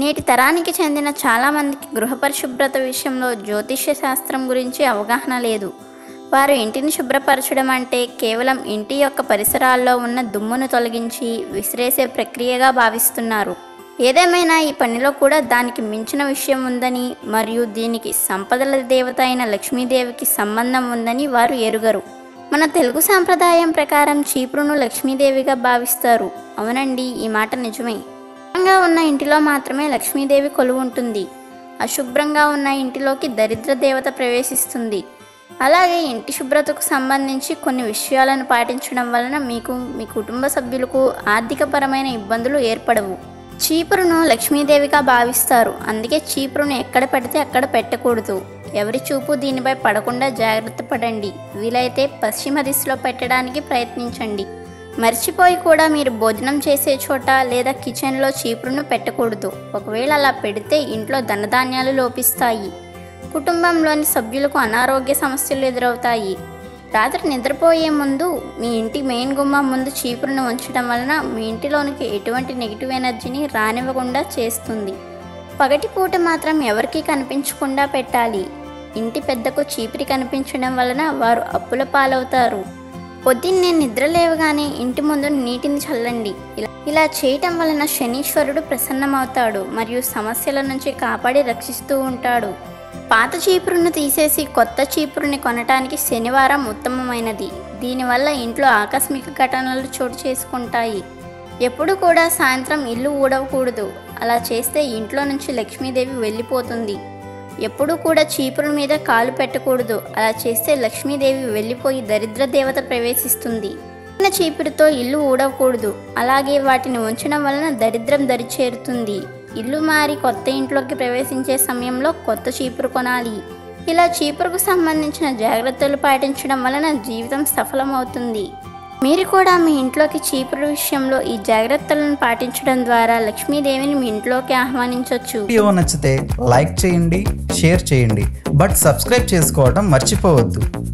నేటి తరానికి చెందిన చాలామందికి గృహ పరిశుభ్రత విషయంలో జ్యోతిష్య శాస్త్రం గురించి అవగాహన లేదు వారు ఇంటిని శుభ్రపరచడం అంటే కేవలం ఇంటి యొక్క పరిసరాల్లో ఉన్న దుమ్మును తొలగించి విసిరేసే ప్రక్రియగా భావిస్తున్నారు ఏదేమైనా ఈ పనిలో కూడా దానికి మించిన విషయం ఉందని మరియు దీనికి సంపదల దేవత అయిన లక్ష్మీదేవికి సంబంధం ఉందని వారు ఎరుగరు మన తెలుగు సాంప్రదాయం ప్రకారం చీపురును లక్ష్మీదేవిగా భావిస్తారు అవునండి ఈ మాట నిజమే శుభ్రంగా ఉన్న ఇంటిలో మాత్రమే లక్ష్మీదేవి కొలువుంటుంది అశుభ్రంగా ఉన్న ఇంటిలోకి దరిద్ర దేవత ప్రవేశిస్తుంది అలాగే ఇంటి శుభ్రతకు సంబంధించి కొన్ని విషయాలను పాటించడం వలన మీకు మీ కుటుంబ సభ్యులకు ఆర్థికపరమైన ఇబ్బందులు ఏర్పడవు చీపురును లక్ష్మీదేవిగా భావిస్తారు అందుకే చీపురును ఎక్కడ పెడితే అక్కడ పెట్టకూడదు ఎవరి చూపు దీనిపై పడకుండా జాగ్రత్త పడండి వీలైతే పశ్చిమ దిశలో పెట్టడానికి ప్రయత్నించండి మర్చిపోయి కూడా మీరు భోజనం చేసే చోట లేదా కిచెన్లో చీపురును పెట్టకూడదు ఒకవేళ అలా పెడితే ఇంట్లో ధనధాన్యాలు లోపిస్తాయి కుటుంబంలోని సభ్యులకు అనారోగ్య సమస్యలు ఎదురవుతాయి రాత్రి నిద్రపోయే ముందు మీ ఇంటి మెయిన్ గుమ్మం ముందు చీపురును ఉంచడం వలన మీ ఇంటిలోనికి ఎటువంటి నెగిటివ్ ఎనర్జీని రానివ్వకుండా చేస్తుంది పగటిపూట మాత్రం ఎవరికీ కనిపించకుండా పెట్టాలి ఇంటి పెద్దకు చీపిరి కనిపించడం వలన వారు అప్పుల పాలవుతారు పొద్దున్నే నిద్ర లేవగానే ఇంటి ముందు నీటిని చల్లండి ఇలా ఇలా చేయటం వలన శనీశ్వరుడు ప్రసన్నమవుతాడు మరియు సమస్యల నుంచి కాపాడి రక్షిస్తూ ఉంటాడు పాత చీపురును తీసేసి కొత్త చీపురుని కొనటానికి శనివారం ఉత్తమమైనది దీనివల్ల ఇంట్లో ఆకస్మిక ఘటనలు చోటు చేసుకుంటాయి ఎప్పుడు కూడా సాయంత్రం ఇల్లు ఊడవకూడదు అలా చేస్తే ఇంట్లో నుంచి లక్ష్మీదేవి వెళ్ళిపోతుంది ఎప్పుడు కూడా చీపురు మీద కాలు పెట్టకూడదు అలా చేస్తే లక్ష్మీదేవి వెళ్ళిపోయి దరిద్ర దేవత ప్రవేశిస్తుంది చిన్న చీపురుతో ఇల్లు ఊడకూడదు అలాగే వాటిని ఉంచడం వలన దరిద్రం దరి చేరుతుంది ఇల్లు మారి కొత్త ఇంట్లోకి ప్రవేశించే సమయంలో కొత్త చీపురు కొనాలి ఇలా చీపురుకు సంబంధించిన జాగ్రత్తలు పాటించడం వలన జీవితం సఫలమవుతుంది మీరు కూడా మీ ఇంట్లోకి చీపురు విషయంలో ఈ జాగ్రత్తలను పాటించడం ద్వారా లక్ష్మీదేవిని మీ ఇంట్లోకి ఆహ్వానించవచ్చు వీడియో నచ్చితే లైక్ చేయండి షేర్ చేయండి బట్ సబ్స్క్రైబ్ చేసుకోవడం మర్చిపోవద్దు